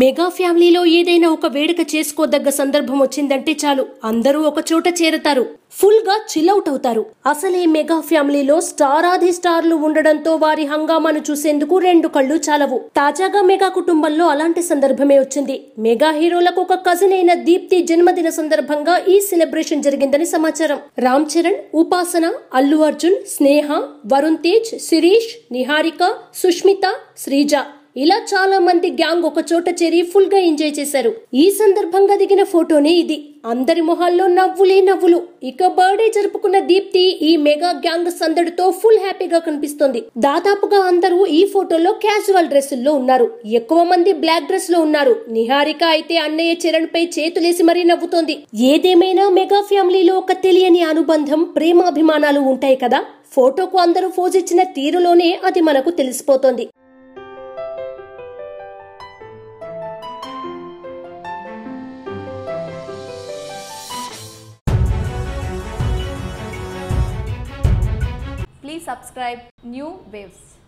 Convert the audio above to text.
Mega ఫ్యామిలీలో ఏదైనా ఒక వేడుక చేసుకోదగ్గ సందర్భం వచ్చిందంటే చాలు అందరూ ఒక చోట చేరతారు ఫుల్ గా చిల్అవుట్ అవుతారు అసలే మెగా ఫ్యామిలీలో స్టారాది స్టార్లు ఉండడంతో వారి హంగామాను చూసేందుకు రెండు కళ్ళు చాలవు తాజాగా మెగా కుటుంబంలో అలాంటి సందర్భమే వచ్చింది మెగా హీరోలకు ఒక కజిన్ అయిన దీప్తి జన్మదిన సందర్భంగా ఈ సెలబ్రేషన్ జరిగిందని సమాచారం రామ్ చరణ్ ఉపాసన అల్లు అర్జున్ స్నేహ వరుణ్ తేజ్ శిరీష్ నిహారిక సుష్మిత శ్రీజ ఇలా చాలా మంది గ్యాంగ్ ఒక చోట చేరి ఫుల్ గా ఎంజాయ్ చేశారు ఈ సందర్భంగా దిగిన ఫోటోనే ఇది అందరి మొహాల్లో నవ్వులే నవ్వులు ఇక బర్త్డే జరుపుకున్న దీప్తి ఈ మెగా గ్యాంగ్ సందడితో ఫుల్ హ్యాపీగా కనిపిస్తోంది దాదాపుగా అందరూ ఈ ఫోటోలో క్యాజువల్ డ్రెస్సుల్లో ఉన్నారు ఎక్కువ మంది బ్లాక్ డ్రెస్ లో ఉన్నారు నిహారిక అయితే అన్నయ్య చరణ్ పై చేతులేసి మరీ నవ్వుతోంది ఏదేమైనా మెగా ఫ్యామిలీలో ఒక తెలియని అనుబంధం ప్రేమాభిమానాలు ఉంటాయి కదా ఫోటోకు అందరూ ఫోజ్ ఇచ్చిన తీరులోనే అది మనకు తెలిసిపోతోంది Please subscribe New Waves.